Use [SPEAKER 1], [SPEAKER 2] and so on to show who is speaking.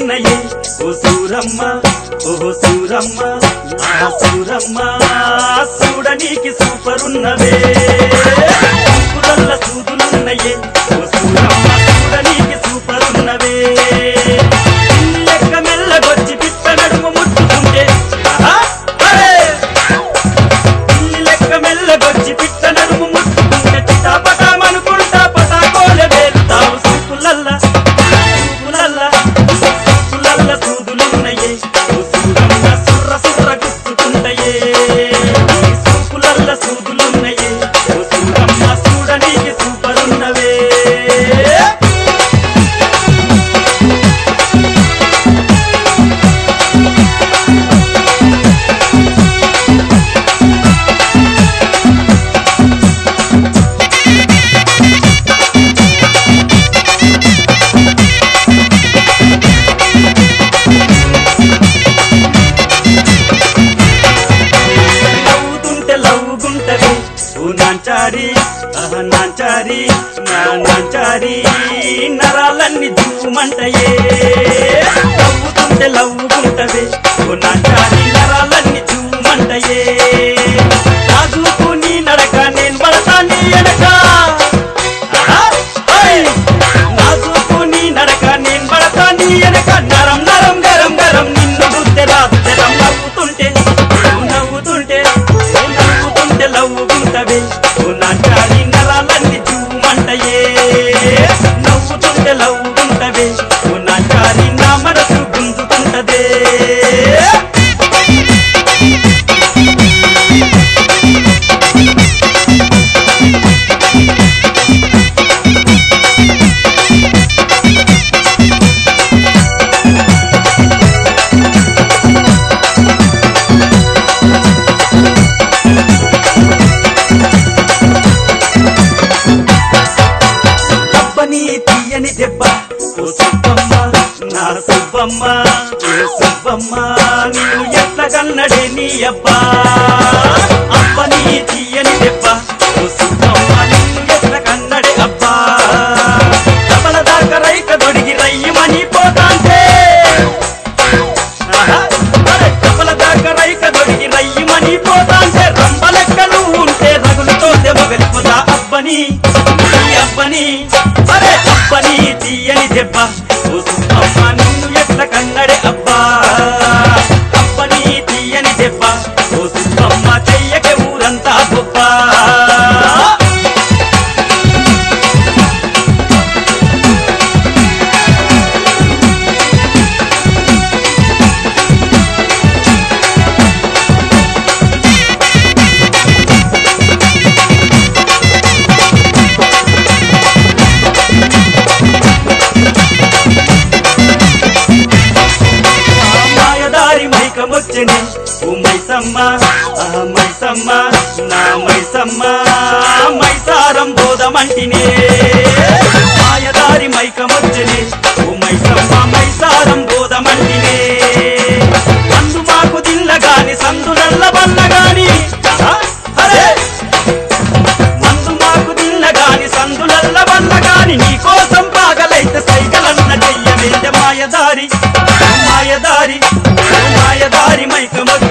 [SPEAKER 1] సూదులున్నయే ఓ సూరమ్మ ఓహో సూరమ్మ ఆ సూరమ్మ చూడనీకి సూపర్ ఉన్నవే సూపులల్ల సూదులున్నయే ఓ సూరమ్మ చూడనీకి సూపర్ ఉన్నవే లెక్క మెల్లగొచ్చి పిట్ట నడుము ముట్టుకుంటే ఆహా, అరే! పిల్లి లెక్క మెల్లగొచ్చి పిట్ట నడుము ముట్టుకుంటే చిటాపటామనుకుంటా పటాకోలే వేలుతావు సూపులల్ల సూపులల్ల సూపులల్ల సూదులున్నయే ఓ సూరమ్మ సుర్ర సుర్ర గుచ్చుకుంటయే ఈ సూపులల్ల సూదులున్నయే ఓ సూరమ్మ చూడనీకి సూపరున్నవే నవ్వుతుంటే లవ్వుకుంటది ఓ నాంచారి ఆహా నాంచారి నా నాంచారి నరాలన్నీ జూమంటయే నవ్వుతుంటే లవ్వుకుంటది ఓ నాంచారి నరాలన్నీ జూమంటయే రాజుకు నీ నడక నేను పడతా నీ ఎనక ఆహా, ఓయ్! నాజుకు నీ నడక నేను పడతా నీ ఎనక నరం నరం గరం గరం నిన్ను గుర్తె రాదు తెరం నవ్వుతుంటే నువ్వు నవ్వుతుంటే నువ్వు నవ్వుతుంటే లవ్వుకుంటవే నువ్వు నాటాడి నరాలన్నీ చూమంటయే నవ్వుతుంటే లవ్వుకుంటవే నువ్వు నాటాడి నా మనసు గుంజుకుంటదే అబ్బని తీయని దెబ్బ ఓ సుబ్బమ్మ నా సుబ్బమ్మ ఓ సుబ్బమ్మ నీవు ఎట్ల కన్నడే నీ అబ్బా అబ్బని తీయని దెబ్బ ఓ సుబ్బమ్మ నిన్ను ఎట్ల కన్నడే అబ్బా డబల దాకా రైక దొడిగి రయ్యమని పోతాంటే ఆహా, అరే డబల దాకా రైక దొడిగి రయ్యమని పోతాంటే రంబలెక్కలు ఉంటే రగులుతోందే మొగలిపోతా అబ్బని నీ అబ్బని అరే అబ్బని తీయని దెబ్బ ఓ సుబ్బమ్మ నిన్ను ఎట్ల కన్నడే అబ్బా అబ్బని తీయని దెబ్బ ఓ సుబ్బమ్మ చెయ్యకే ఊరంతా గొప్ప మాయదారి మైకమొచ్చని ఓ మైసమ్మ ఆ మైసమ్మ నా మైసమ్మ మైసారం బోధమంటినే మాయదారి మైకమొచ్చని ఓ మైసమ్మ మైసారం బోధమంటినే అందు మాకు దిల్లగాని సందు నల్ల బల్లగాని అరే మందు మాకు దిల్లగాని సందులల్ల వల్లగాని నీ కోసం పాగలైతే సైకలన్న చెయ్యవేంద మాయదారి ఓ మాయదారి ఓ మాయదారి మైకమొచ్చ